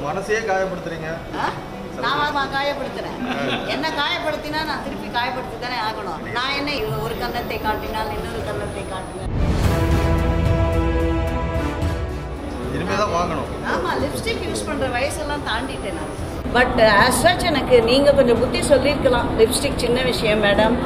மனசையே காயப்படுத்துறீங்க ஆ? நான் வா- காயப்படுத்துறேன் என்ன காயப்படுத்தினா நான் திருப்பி காயப்படுத்தி தானே ஆகணும் நான் என்ன இவ- ஒரு கன்னத்தை காட்டினால் இன்னொரு கன்னத்தை காட்டினேன் இனிமே தான் வாங்கணும் ஆமா லிப்ஸ்டிக் யூஸ் பண்ற வயசெல்லாம் தாண்டிட்டேன் நான் பட் ஆஸ் சச் எனக்கு நீங்க கொஞ்சம் புத்தி சொல்லியிருக்கலாம் லிப்ஸ்டிக் சின்ன விஷயம் மேடம்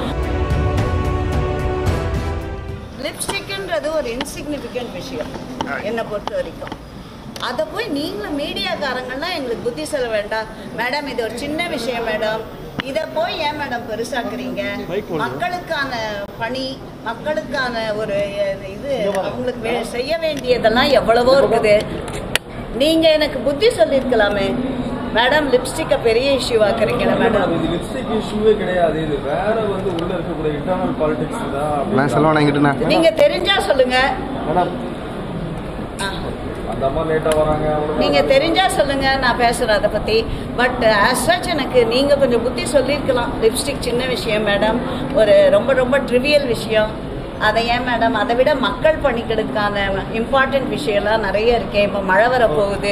லிப்ஸ்டிக்ன்றது ஒரு இன்சிக்னிஃபிகண்ட் விஷயம் என்னை பொறுத்த வரைக்கும் அதை போய் நீங்களும் மீடியாக்காரங்கள்லாம் எங்களுக்கு புத்தி சொல்ல வேண்டாம் மேடம் இது ஒரு சின்ன விஷயம் மேடம் இதை போய் ஏன் மேடம் பெருசாக்குறீங்க மக்களுக்கான பணி மக்களுக்கான ஒரு அஹ், இது அவங்களுக்கு வே- செய்ய வேண்டியதெல்லாம் எவ்வளவோ இருக்குது நீங்க எனக்கு புத்தி சொல்லியிருக்கலாமே மேடம் லிப்ஸ்டிக்கை பெரிய இஷ்யூ ஆக்குறீங்களா மேடம் இது லிப்ஸ்டிக் இஷ்யூவே கிடையாது இது வேற வந்து உள்ள இருக்கக்கூடிய இன்டர்னல் பாலிடிக்ஸ் தான் நான் சொல்லுவேன் என்கிட்டண்ணா நீங்க தெரிஞ்சா சொல்லுங்க மேடம் ஆ. அந்த அம்மா லேட்டா வராங்க அவங்களுக்கு நீங்க தெரிஞ்சா சொல்லுங்க நான் பேசுறேன் அதை பத்தி பட் ஆஸ் சச் எனக்கு நீங்க கொஞ்சம் புத்தி சொல்லியிருக்கலாம் லிப்ஸ்டிக் சின்ன விஷயம் மேடம் ஒரு ரொம்ப ரொம்ப ட்ரிவியல் விஷயம் அதை ஏன் மேடம் அதை விட மக்கள் பணிகளுக்கான இம்பார்ட்டன்ட் விஷயம்லாம் நிறைய இருக்கே இப்போ மழை வர போகுது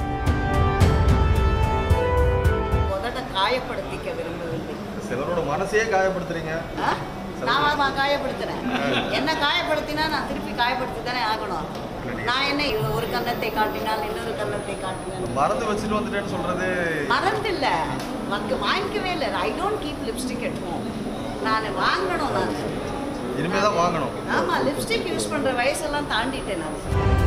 உதட்ட காயப்படுத்திக்க விரும்பவில்லை சிலரோட மனசையே காயப்படுத்துறீங்க ஆ? நான் வா- காயப்படுத்துறேன் என்ன காயப்படுத்தினா நான் திருப்பி காயப்படுத்தி தானே ஆகணும் நான் என்ன இவ- ஒரு கன்னத்தை காட்டினால் இன்னொரு கன்னத்தை காட்டினேன் மறந்து வச்சுட்டு வந்துட்டேன்னு சொல்றது மறந்து இல்ல வாங்க- வாங்கிக்கவே இல்லை I don't keep lipstick at home நான் வாங்கணும் நான் இனிமே தான் வாங்கணும் ஆமா லிப்ஸ்டிக் யூஸ் பண்ற வயசெல்லாம் தாண்டிட்டேன் நான்